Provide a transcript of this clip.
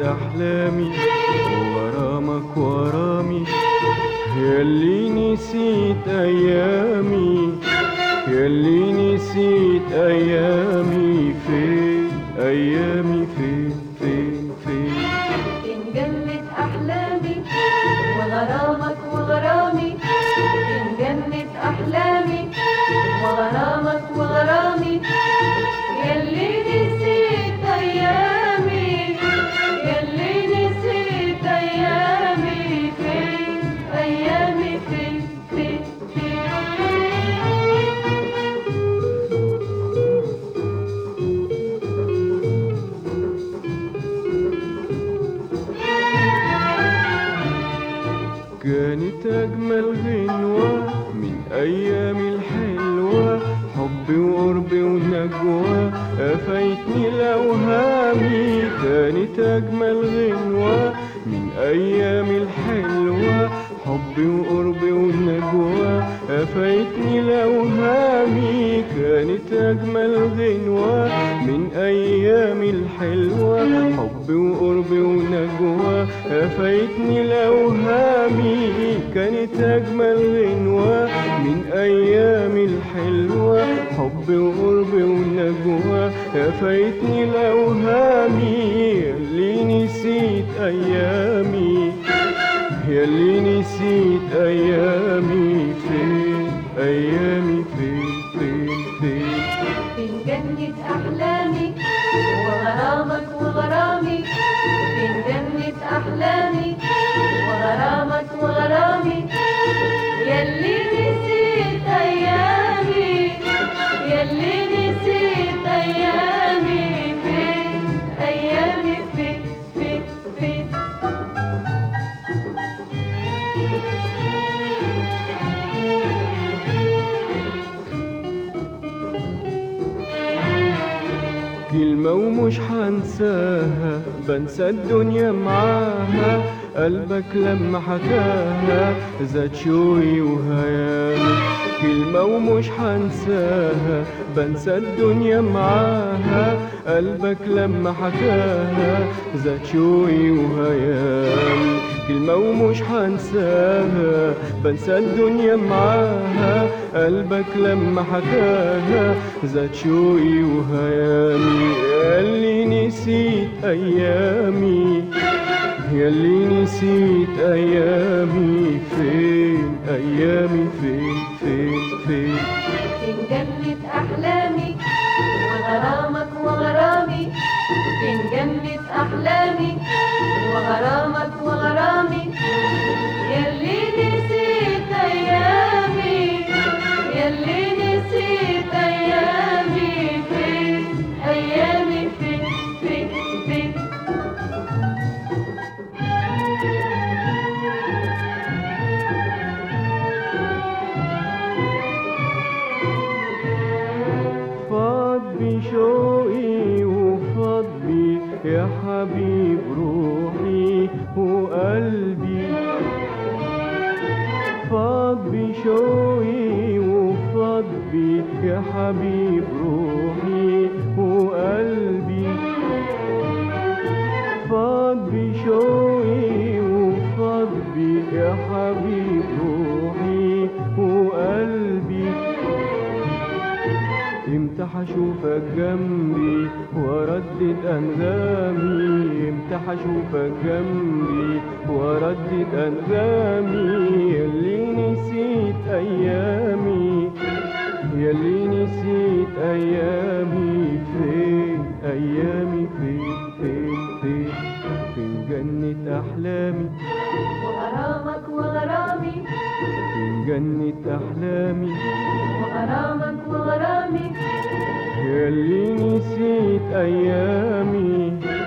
أحلامي وغرامك ورامي ياللي نسيت أيامي ياللي نسيت أيامي فين أيامي فين فين فين فين جنة أحلامي وغرامك وغرامي فين جنة أحلامي وغرامك وغرامي ياللي نسيت أيامي ياللي نسيت أيامي فين أيامي فين فين فين كانت أجمل غنوة من أيام الحلوة حب وقرب ونجوى أفايتني الأوهامي كانت أجمل غنوة من أيام الحلوة حب وقرب ونجوى أفايتني الأوهامي كانت أجمل غنوة من أيام الحلوة حب وقرب ونجوى أفايتني الأوهامي كانت أجمل غنوة من أيام الحلوة حب وقرب ونجوى أفايتني الأوهامي اللي نسيت أيامي ياللي نسيت أيامي فين أيامي فين فين فين فين جنة أحلامي وغرامك وغرامي فين جنة أحلامي وغرامك وغرامي ياللي نسيت أيامي ياللي نسيت أيامي فين أيامي فين فين فين كلمة ومش هنساها بنسى الدنيا معاها قلبك لما حكاها زاد شوقي وهيامي كلمة ومش هنساها بنسى الدنيا معاها قلبك لما حكاها زاد شوقي وهيامي كلمة ومش هنساها بنسى الدنيا معاها قلبك لما حكاها زاد شوقي وهيامي ياللي نسيت أيامي ياللي نسيت أيامي فين أيامي فين فين فين فين جنة أحلامي وغرامك وغرامي فين جنة أحلامي وغرامك وغرامي ياللي نسيت أيامي ياللي نسيت أيامي فين أيامي فين فين فين فاض بشوقي وفاض بي يا حبيب روحي وقلبي فاض بشوقي وفاض بي يا حبيب روحي وقلبي فاض بشوقي وفاض بي يا حبيب روحي وقلبي امتى حشوفك جنبي وردد انغامي امتى حشوفك جنبي وردد انغامي ياللي نسيت ايامي ياللي نسيت ايامي فين ايامي فين فين فين فين جنة احلامي وغرامك وغرامي فين جنة احلامي وغرامك وغرامي ياللي نسيت ايامي